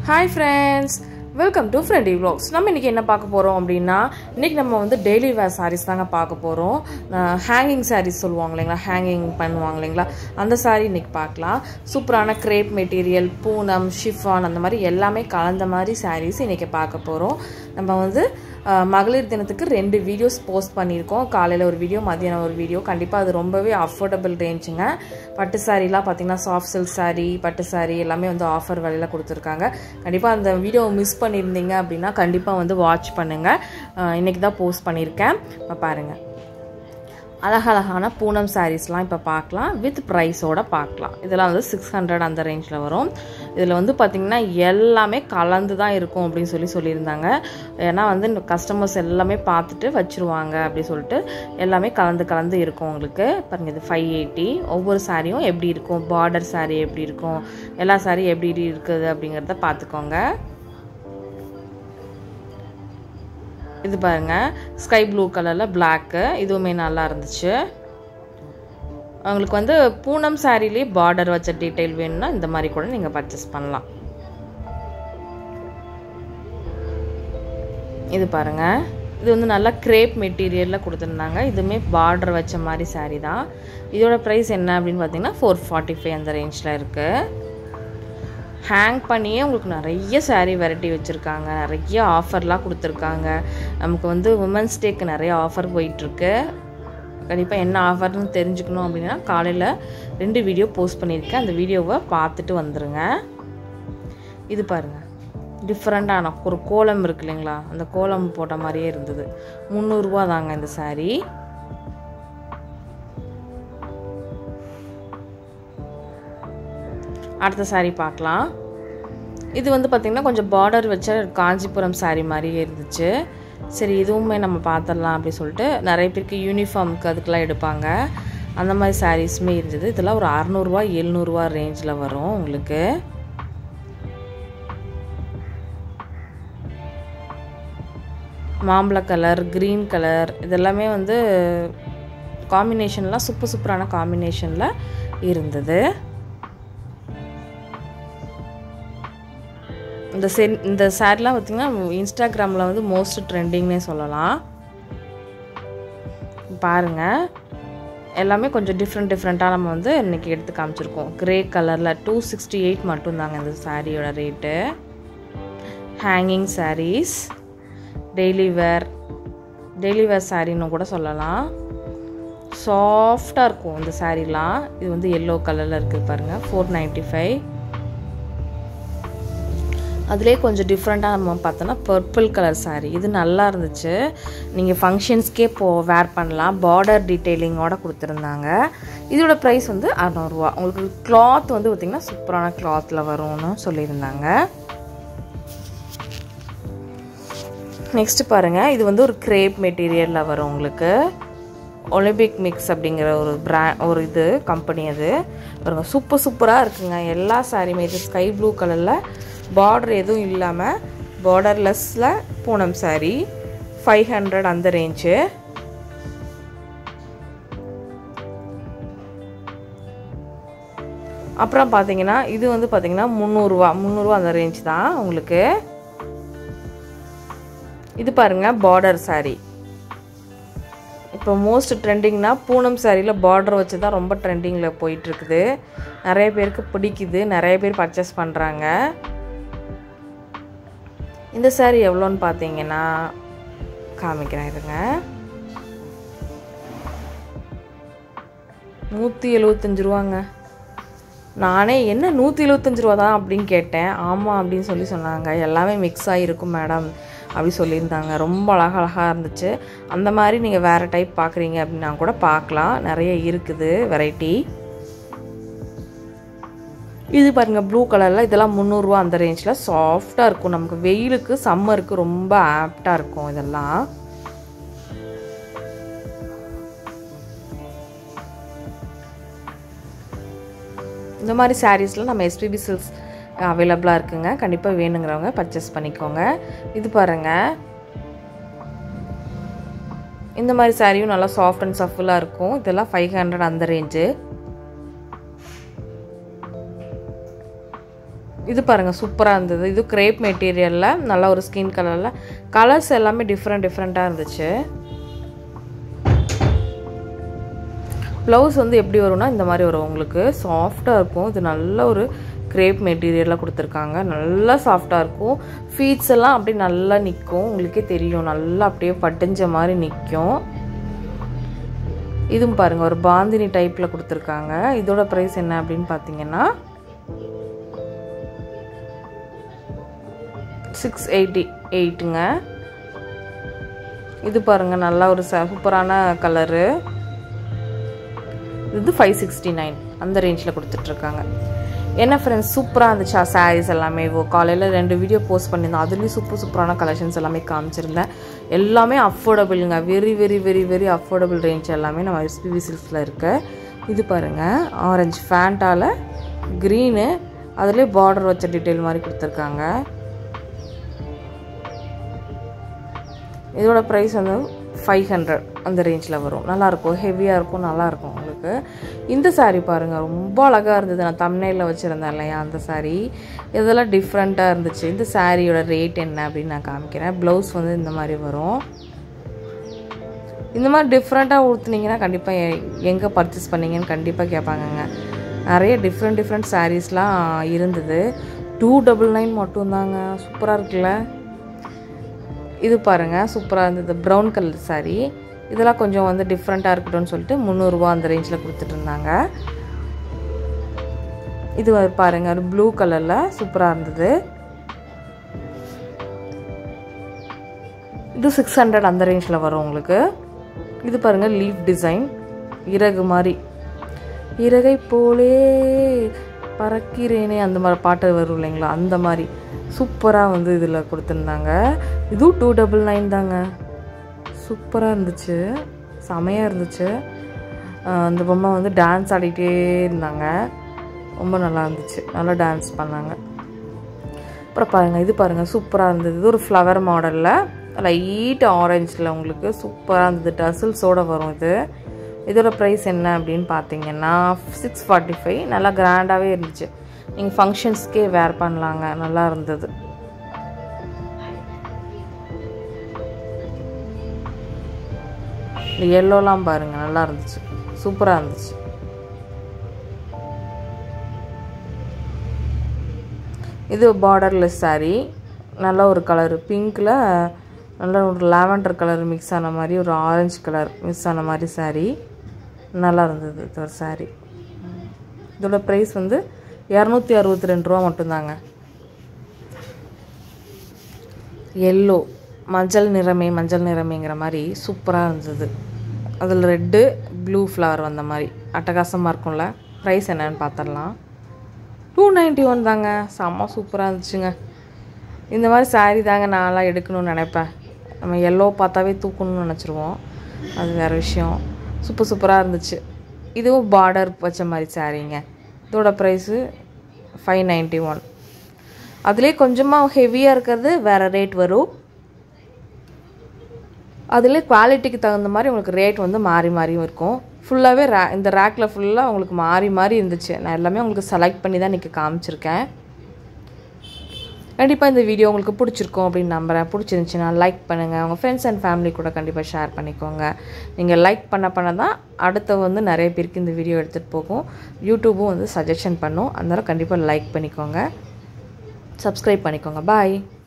hi friends welcome to friendy vlogs நம்ம இன்றைக்கி என்ன பார்க்க போகிறோம் அப்படின்னா இன்றைக்கி நம்ம வந்து டெய்லி வேர் சாரீஸ் தாங்க பார்க்க போகிறோம் ஹேங்கிங் சாரீஸ் சொல்லுவாங்க இல்லைங்களா ஹேங்கிங் பண்ணுவாங்க இல்லைங்களா அந்த சாரீ இன்றைக்கி பார்க்கலாம் சூப்பரான கிரேப் மெட்டீரியல் பூனம் ஷிஃபான் அந்த மாதிரி எல்லாமே கலந்த மாதிரி சாரீஸ் இன்றைக்கி பார்க்க போகிறோம் நம்ம வந்து அஹ், மகளிர் தினத்துக்கு ரெண்டு வீடியோஸ் போஸ்ட் பண்ணியிருக்கோம் காலையில் ஒரு வீடியோ மதியானம் ஒரு வீடியோ கண்டிப்பாக அது ரொம்பவே அஃபோர்டபுள் ரேஞ்சுங்க பட்டு சாரீலாம் பார்த்தீங்கன்னா சாஃப்ட் சில்க் saree பட்டு saree எல்லாமே வந்து ஆஃபர் விலையில் கொடுத்துருக்காங்க கண்டிப்பாக அந்த வீடியோ மிஸ் பண்ணியிருந்தீங்க அப்படின்னா கண்டிப்பாக வந்து வாட்ச் பண்ணுங்கள் இன்றைக்கி தான் போஸ்ட் பண்ணியிருக்கேன் இப்போ பாருங்கள் அழகழகான பூனம் சாரீஸ்லாம் இப்போ பார்க்கலாம் வித் ப்ரைஸோட பார்க்கலாம் இதெல்லாம் வந்து சிக்ஸ் ஹண்ட்ரட் அந்த ரேஞ்சில் வரும் இதில் வந்து பார்த்திங்கன்னா எல்லாமே கலந்து தான் இருக்கும் அப்படின்னு சொல்லி சொல்லியிருந்தாங்க ஏன்னா வந்து கஸ்டமர்ஸ் எல்லாமே பார்த்துட்டு வச்சுருவாங்க அப்படி சொல்லிட்டு எல்லாமே கலந்து கலந்து இருக்கும் உங்களுக்கு பாருங்கள் இது ஃபைவ் எயிட்டி ஒவ்வொரு சாரியும் எப்படி இருக்கும் பார்டர் saree எப்படி இருக்கும் எல்லா saree எப்படி இருக்குது அப்படிங்கிறத பார்த்துக்கோங்க இது பாருங்க ஸ்கை ப்ளூ கலரில் பிளாக்கு இதுவுமே நல்லா இருந்துச்சு உங்களுக்கு வந்து பூனம் சாரிலே பார்டர் வச்ச டீட்டெயில் வேணும்னா இந்த மாதிரி கூட நீங்கள் பர்ச்சேஸ் பண்ணலாம் இது பாருங்க இது வந்து நல்லா கிரேப் மெட்டீரியலில் கொடுத்துருந்தாங்க இதுவுமே பார்டர் வச்ச மாதிரி saree தான் இதோட ப்ரைஸ் என்ன அப்படின்னு பார்த்தீங்கன்னா ஃபோர் ஃபார்ட்டி ஃபைவ் அந்த ரேஞ்சில் இருக்குது ஹேங் பண்ணியே உங்களுக்கு நிறைய saree வெரைட்டி வச்சுருக்காங்க நிறைய ஆஃபர்லாம் கொடுத்துருக்காங்க நமக்கு வந்து உமன்ஸ் டேக்கு நிறைய ஆஃபர் போயிட்டுருக்கு கண்டிப்பாக என்ன ஆஃபர்னு தெரிஞ்சுக்கணும் அப்படின்னா காலையில் ரெண்டு வீடியோ போஸ்ட் பண்ணியிருக்கேன் அந்த வீடியோவை பார்த்துட்டு வந்துடுங்க இது பாருங்கள் டிஃப்ரெண்ட்டான ஒரு கோலம் இருக்கு இல்லைங்களா அந்த கோலம் போட்ட மாதிரியே இருந்தது முந்நூறுரூவா தாங்க இந்த saree அடுத்த saree பார்க்கலாம் இது வந்து பார்த்திங்கன்னா கொஞ்சம் பார்டர் வச்ச காஞ்சிபுரம் saree மாதிரியே இருந்துச்சு சரி இதுவுமே நம்ம பார்த்துடலாம் அப்படி சொல்லிட்டு நிறைய பேருக்கு யூனிஃபார்முக்கு அதுக்கெலாம் எடுப்பாங்க அந்த மாதிரி சாரீஸுமே இருந்தது இதெல்லாம் ஒரு அறநூறுவா எழுநூறுவா ரேஞ்சில் வரும் உங்களுக்கு மாம்பழ கலர் க்ரீன் கலர் இதெல்லாமே வந்து காம்பினேஷன்லாம் சூப்பர் சூப்பரான காம்பினேஷனில் இருந்தது இந்த சென் இந்த சேரீலாம் பார்த்திங்கன்னா இன்ஸ்டாகிராமில் வந்து மோஸ்ட் ட்ரெண்டிங்னே சொல்லலாம் பாருங்கள் எல்லாமே கொஞ்சம் டிஃப்ரெண்ட் டிஃப்ரெண்ட்டாக நம்ம வந்து இன்றைக்கி எடுத்து காமிச்சிருக்கோம் கிரே கலரில் டூ சிக்ஸ்டி எயிட் மட்டும்தாங்க இந்த சாரியோட rate hanging saris daily wear daily wear சாரின்னு கூட சொல்லலாம் சாஃப்டாக இருக்கும் இந்த சாரீலாம் இது வந்து எல்லோ கலரில் இருக்குது பாருங்கள் ஃபோர் நைன்ட்டி ஃபைவ் அதிலே கொஞ்சம் டிஃப்ரெண்ட்டாக நம்ம பார்த்தோன்னா பர்பிள் கலர் saree இது நல்லா இருந்துச்சு நீங்கள் ஃபங்க்ஷன்ஸ்க்கே போ வேர் பண்ணலாம் பார்டர் டீட்டெயிலிங்கோட கொடுத்துருந்தாங்க இதோட ப்ரைஸ் வந்து அறநூறுவா உங்களுக்கு கிளாத் வந்து பார்த்திங்கன்னா சூப்பரான கிளாத்தில் வரும்னு சொல்லியிருந்தாங்க நெக்ஸ்ட் பாருங்கள் இது வந்து ஒரு கிரேப் மெட்டீரியலில் வரும் உங்களுக்கு ஒலிம்பிக் மிக்ஸ் அப்படிங்கிற ஒரு பிரா ஒரு இது கம்பெனி அது பாருங்க சூப்பர் சூப்பராக இருக்குங்க எல்லா சாரியுமே இது ஸ்கை ப்ளூ கலரில் பார்டர் எதுவும் இல்லாமல் பார்டர்லெஸ்ஸில் பூனம் saree ஃபைவ் ஹண்ட்ரட் அந்த ரேஞ்சு அப்புறம் பார்த்தீங்கன்னா இது வந்து பார்த்தீங்கன்னா முந்நூறுரூவா முந்நூறுரூவா அந்த ரேஞ்ச் தான் உங்களுக்கு இது பாருங்க பார்டர் saree இப்போ மோஸ்ட் ட்ரெண்டிங்னா பூனம் சாரியில் பார்டர் வச்சு தான் ரொம்ப ட்ரெண்டிங்கில் போயிட்டுருக்குது நிறைய பேருக்கு பிடிக்குது நிறைய பேர் பர்ச்சேஸ் பண்ணுறாங்க இந்த saree எவ்வளோன்னு பார்த்தீங்கன்னா காமிக்கிறேன் இருங்க நூற்றி எழுபத்தஞ்சு ரூபாங்க நானே என்ன நூற்றி எழுபத்தஞ்சு ரூபா தான் அப்படின்னு கேட்டேன் ஆமாம் அப்படின்னு சொல்லி சொன்னாங்க எல்லாமே மிக்ஸ் ஆகிருக்கும் மேடம் அப்படி சொல்லியிருந்தாங்க ரொம்ப அழகழகாக இருந்துச்சு அந்த மாதிரி நீங்கள் வேறு டைப் பார்க்குறீங்க அப்படின்னா கூட பார்க்கலாம் நிறைய இருக்குது வெரைட்டி இது பாருங்கள் ப்ளூ கலரில் இதெல்லாம் முந்நூறுரூவா அந்த ரேஞ்சில் சாஃப்டாக இருக்கும் நமக்கு வெயிலுக்கு சம்மருக்கு ரொம்ப ஆப்டாக இருக்கும் இதெல்லாம் இந்த மாதிரி சாரீஸில் நம்ம எஸ்பிபி சில்க்ஸ் அவைலபிளாக இருக்குங்க கண்டிப்பாக வேணுங்கிறவங்க பர்ச்சேஸ் பண்ணிக்கோங்க இது பாருங்கள் இந்த மாதிரி சாரியும் நல்லா சாஃப்ட் அண்ட் சஃபுல்லாக இருக்கும் இதெல்லாம் ஃபைவ் ஹண்ட்ரட் அந்த ரேஞ்சு இது பாருங்கள் சூப்பராக இருந்தது இது கிரேப் மெட்டீரியலில் நல்ல ஒரு ஸ்கின் கலரில் கலர்ஸ் எல்லாமே டிஃப்ரெண்ட் டிஃப்ரெண்ட்டாக இருந்துச்சு ப்ளவுஸ் வந்து எப்படி வரும்னா இந்த மாதிரி வரும் உங்களுக்கு சாஃப்டாக இருக்கும் இது நல்ல ஒரு கிரேப் மெட்டீரியலாக கொடுத்துருக்காங்க நல்லா சாஃப்டாக இருக்கும் ஃபீட்ஸ் எல்லாம் அப்படியே நல்லா நிற்கும் உங்களுக்கே தெரியும் நல்லா அப்படியே பட்டிஞ்ச மாதிரி நிற்கும் இதுவும் பாருங்கள் ஒரு பாந்தினி டைப்பில் கொடுத்துருக்காங்க இதோட ப்ரைஸ் என்ன அப்படின்னு பார்த்தீங்கன்னா சிக்ஸ் எயிட்டி எயிட்டுங்க இது பாருங்கள் நல்லா ஒரு சூப்பரான கலரு இது ஃபைவ் சிக்ஸ்டி நைன் அந்த ரேஞ்சில் கொடுத்துட்ருக்காங்க என்ன ஃப்ரெண்ட்ஸ் சூப்பராக இருந்துச்சா சாரீஸ் எல்லாமே ஓ காலையில் ரெண்டு வீடியோ போஸ்ட் பண்ணியிருந்தோம் அதுலேயும் சூப்பர் சூப்பரான கலெக்ஷன்ஸ் எல்லாமே காமிச்சிருந்தேன் எல்லாமே அஃபோர்டபுளுங்க very very very very affordable range எல்லாமே நம்ம எஸ்பிவி சில்ஸில் இருக்கு இது பாருங்கள் ஆரஞ்சு ஃபேண்டாவில் க்ரீனு அதுலேயே பார்டர் வச்ச டீட்டெயில் மாதிரி கொடுத்துருக்காங்க இதோட ப்ரைஸ் வந்து ஃபைவ் ஹண்ட்ரட் அந்த ரேஞ்சில் வரும் நல்லாயிருக்கும் ஹெவியாக இருக்கும் நல்லாயிருக்கும் உங்களுக்கு இந்த சாரீ பாருங்கள் ரொம்ப அழகாக இருந்தது நான் தமிழ்நெல்ல வச்சுருந்தேன் இல்லையா அந்த சாரீ இதெல்லாம் டிஃப்ரெண்ட்டாக இருந்துச்சு இந்த சாரியோட ரேட் என்ன அப்படின்னு நான் காமிக்கிறேன் ப்ளவுஸ் வந்து இந்த மாதிரி வரும் இந்த மாதிரி டிஃப்ரெண்ட்டாக ஊற்றுனீங்கன்னா கண்டிப்பாக எங்கே பர்ச்சேஸ் பண்ணீங்கன்னு கண்டிப்பாக கேட்பாங்கங்க நிறைய டிஃப்ரெண்ட் டிஃப்ரெண்ட் சாரீஸ்லாம் இருந்தது டூ டபுள் நைன் மட்டும்தாங்க சூப்பராக இருக்குல்ல இது பாருங்கள் சூப்பராக இருந்தது ப்ரௌன் கலர் சாரீ இதெல்லாம் கொஞ்சம் வந்து டிஃப்ரெண்ட்டாக இருக்கட்டும்னு சொல்லிட்டு முந்நூறுரூவா அந்த ரேஞ்சில் கொடுத்துட்டு இருந்தாங்க இது பாருங்கள் ஒரு ப்ளூ கலரில் சூப்பராக இருந்தது இது சிக்ஸ் ஹண்ட்ரட் அந்த ரேஞ்சில் வரும் உங்களுக்கு இது பாருங்கள் லீஃப் டிசைன் இறகு மாதிரி இறகை போலே பறக்கிறேனே அந்த மாதிரி பாட்டு வரும் இல்லைங்களா அந்த மாதிரி சூப்பராக வந்து இதில் கொடுத்துருந்தாங்க இதுவும் டூ டபுள் நைன் தாங்க சூப்பராக இருந்துச்சு செமையாக இருந்துச்சு அந்த பொம்மை வந்து டான்ஸ் ஆடிட்டே இருந்தாங்க ரொம்ப நல்லா இருந்துச்சு நல்லா டான்ஸ் பண்ணாங்க அப்புறம் பாருங்கள் இது பாருங்கள் சூப்பராக இருந்தது இது ஒரு ஃப்ளவர் மாடலில் லைட் ஆரஞ்சில் உங்களுக்கு சூப்பராக இருந்தது டசில்ஸோடு வரும் இது இதோட ப்ரைஸ் என்ன அப்படின்னு பார்த்தீங்கன்னா சிக்ஸ் ஃபார்ட்டி ஃபைவ் நல்லா கிராண்டாகவே இருந்துச்சு நீங்கள் ஃபங்க்ஷன்ஸ்க்கே வேர் பண்ணலாங்க நல்லா இருந்தது இந்த எல்லோலாம் பாருங்கள் நல்லா இருந்துச்சு சூப்பராக இருந்துச்சு இது பார்டர்லெஸ் சாரீ நல்ல ஒரு கலர் பிங்க்கில் நல்ல ஒரு லாவெண்டர் கலர் மிக்ஸ் ஆன மாதிரி ஒரு ஆரஞ்சு கலர் மிக்ஸ் ஆன மாதிரி சாரீ நல்லா இருந்தது இது ஒரு சாரீ இதோட ப்ரைஸ் வந்து இரநூத்தி அறுபத்தி ரெண்டு ரூபா மட்டும்தாங்க எல்லோ மஞ்சள் நிறமே மஞ்சள் நிறமேங்கிற மாதிரி சூப்பராக இருந்தது அதில் ரெட்டு ப்ளூ ஃப்ளவர் வந்த மாதிரி அட்டகாசமாக இருக்கும்ல ப்ரைஸ் என்னன்னு பார்த்துடலாம் டூ நைன்ட்டி ஒன் தாங்க செம்ம சூப்பராக இருந்துச்சுங்க இந்த மாதிரி சாரீ தாங்க நான்லாம் எடுக்கணும்னு நினைப்பேன் நம்ம எல்லோ பார்த்தாவே தூக்கணும்னு நினச்சிருவோம் அது வேறு விஷயம் சூப்பர் சூப்பராக இருந்துச்சு இதுவும் பார்டர் வச்ச மாதிரி சாரீங்க இதோட ப்ரைஸு ஃபைவ் நைன்ட்டி ஒன் அதுலேயே கொஞ்சமாக ஹெவியாக இருக்கிறது வேறு ரேட் வரும் அதில் குவாலிட்டிக்கு தகுந்த மாதிரி உங்களுக்கு ரேட் வந்து மாறி மாறியும் இருக்கும் ஃபுல்லாகவே ரே இந்த ரேக்கில் ஃபுல்லாக உங்களுக்கு மாறி மாறி இருந்துச்சு நான் எல்லாமே உங்களுக்கு செலக்ட் பண்ணி தான் இன்றைக்கி காமிச்சிருக்கேன் கண்டிப்பாக இந்த வீடியோ உங்களுக்கு பிடிச்சிருக்கும் அப்படின்னு நம்புகிறேன் பிடிச்சிருந்துச்சின்னா லைக் பண்ணுங்கள் உங்கள் ஃப்ரெண்ட்ஸ் அண்ட் ஃபேமிலி கூட கண்டிப்பாக ஷேர் பண்ணிக்கோங்க நீங்கள் லைக் பண்ண பண்ண தான் அடுத்த வந்து நிறைய பேருக்கு இந்த வீடியோ எடுத்துகிட்டு போகும் யூடியூப்பும் வந்து சஜஷன் பண்ணும் அதனால் கண்டிப்பாக லைக் பண்ணிக்கோங்க சப்ஸ்கிரைப் பண்ணிக்கோங்க பாய்